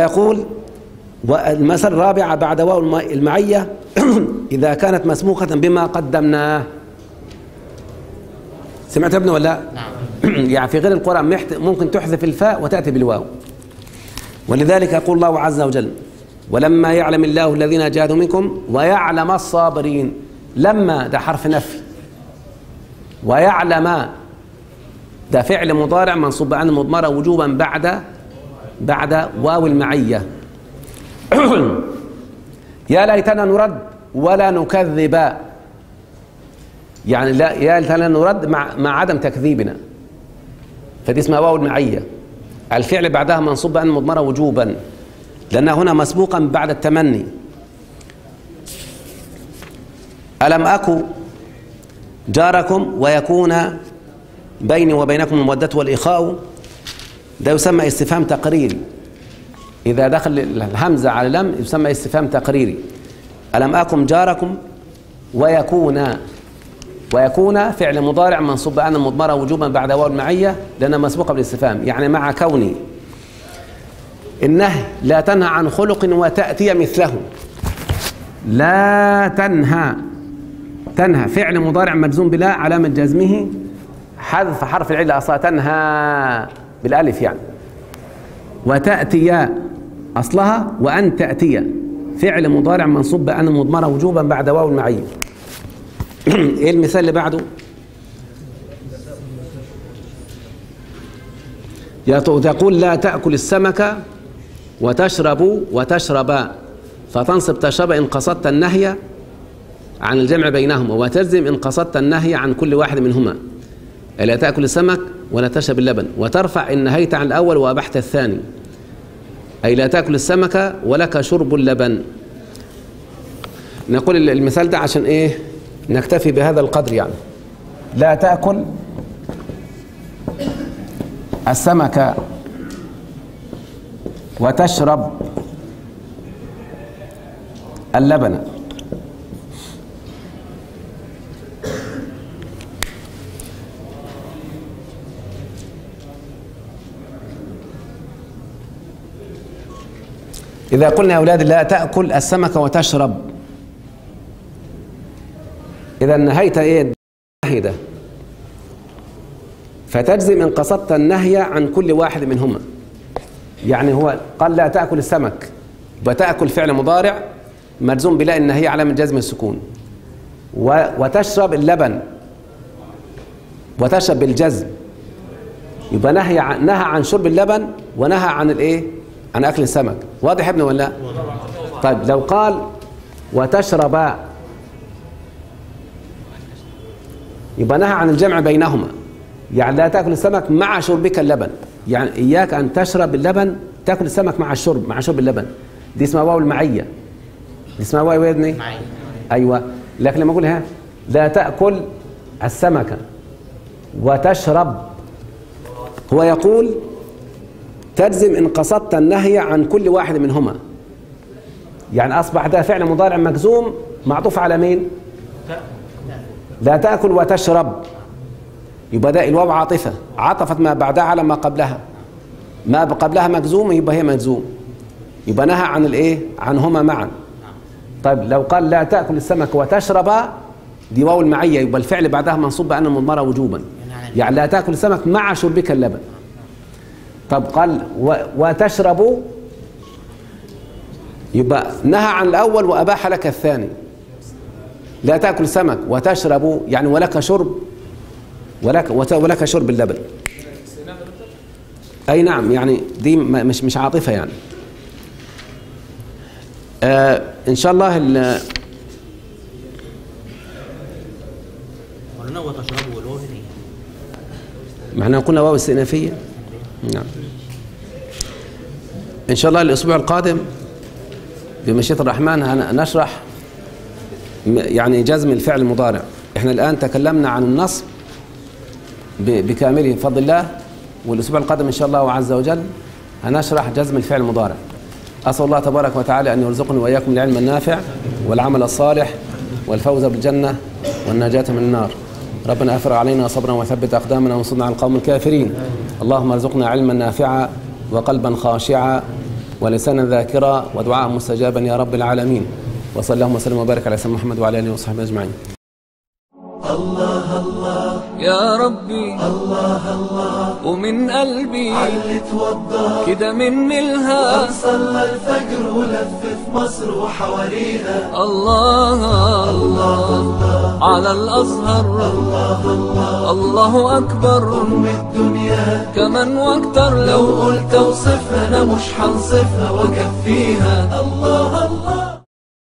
ويقول والمسألة الرابعة بعد واو الم- المعية إذا كانت مسبوقة بما قدمناه سمعت يا ابني ولا لا؟ نعم يعني في غير القرآن محت- ممكن تحذف الفاء وتأتي بالواو ولذلك يقول الله عز وجل ولما يعلم الله الذين جاهدوا منكم ويعلم الصابرين لما ده حرف نفي ويعلم ده فعل مضارع منصوب عن مضمرة وجوبا بعد بعد واو المعية يا ليتنا نرد ولا نكذب يعني لا يا ليتنا نرد مع مع عدم تكذيبنا فدي اسمها واو المعية الفعل بعدها منصوب عن مضمرة وجوبا لأنها هنا مسبوقا بعد التمني ألم أكو جاركم ويكون بيني وبينكم المودة والإخاء ده يسمى استفهام تقريري إذا دخل الهمزة على لم يسمى استفهام تقريري ألم أكن جاركم ويكون ويكون فعل مضارع منصوب عن المضمرة وجوبا بعد واو المعية لأنها مسبوقة بالاستفهام يعني مع كوني النهي لا تنهى عن خلق وتأتي مثله لا تنهى تنهى فعل مضارع مجزوم بلا علامة جزمه حذف حرف العلة أصلا تنهى بالألف يعني وتأتي أصلها وأن تأتي فعل مضارع منصوب بأن مضمرة وجوبا بعد واو المعية إيه المثال اللي بعده تقول لا تأكل السمك وتشرب وتشرب فتنصب تشرب إن قصدت النهي عن الجمع بينهما وتلزم إن قصدت النهي عن كل واحد منهما لا تأكل السمك ولا تشرب اللبن وترفع إن نهيت عن الأول وأبحت الثاني أي لا تأكل السمك ولك شرب اللبن نقول المثال ده عشان إيه نكتفي بهذا القدر يعني لا تأكل السمك وتشرب اللبن إذا قلنا يا أولاد لا تأكل السمك وتشرب إذا نهيت إيه النهي ده فتجزم إن قصدت النهي عن كل واحد منهما يعني هو قال لا تأكل السمك وتأكل فعل مضارع مجزوم بلا إن هي علامة جزم السكون و- وتشرب اللبن وتشرب بالجزم يبقى نهي عن نهى عن شرب اللبن ونهى عن الايه؟ عن اكل السمك واضح يا ابني ولا لا؟ طيب لو قال وتشرب يبقى نهى عن الجمع بينهما يعني لا تاكل السمك مع شربك اللبن يعني اياك ان تشرب اللبن تاكل السمك مع الشرب مع شرب اللبن دي اسمها واو المعيه دي اسمها واو يا ابني معي ايوه لكن لما اقول ها لا تاكل السمك وتشرب هو يقول تجزم ان قصدت النهي عن كل واحد منهما يعني اصبح ده فعل مضارع مجزوم معطوف على مين لا تاكل وتشرب يبقى ده الواو عاطفه عطفت ما بعدها على ما قبلها ما قبلها مجزوم يبقى هي مجزوم يبقى نهى عن الايه عنهما معا طيب لو قال لا تاكل السمك وتشرب دي واو المعيه يبقى الفعل بعدها منصوب بان مضمره وجوبا يعني لا تاكل السمك مع شربك اللبن طب قال و وتشرب يبقى نهى عن الاول واباح لك الثاني لا تاكل سمك وتشرب يعني ولك شرب ولك وت- ولك شرب اللبن اي نعم يعني دي م- مش مش عاطفه يعني آه ان شاء الله ال- ولنا وتشربوا والواو هذه ما احنا قلنا واو استئنافيه نعم ان شاء الله الاسبوع القادم بمشيئه الرحمن هنشرح م- يعني جزم الفعل المضارع احنا الان تكلمنا عن النصب ب- بكامله بفضل الله والاسبوع القادم ان شاء الله عز وجل هنشرح جزم الفعل المضارع اسال الله تبارك وتعالى ان يرزقني واياكم العلم النافع والعمل الصالح والفوز بالجنه والنجاه من النار ربنا افرغ علينا صبرا وثبت اقدامنا وانصرنا على القوم الكافرين اللهم ارزقنا علما نافعا وقلبا خاشعا ولسانا ذاكرا ودعاء مستجابا يا رب العالمين وصلى اللهم وسلم وبارك على سيدنا محمد وعلى اله وصحبه اجمعين يا ربي الله الله ومن قلبي اللي توضى كده مني الها صلى الفجر ولف في مصر وحواليها الله الله على الأزهر الله أكبر أم الدنيا كمان واكتر لو لو قلت اوصفها انا مش هنصفها واكفيها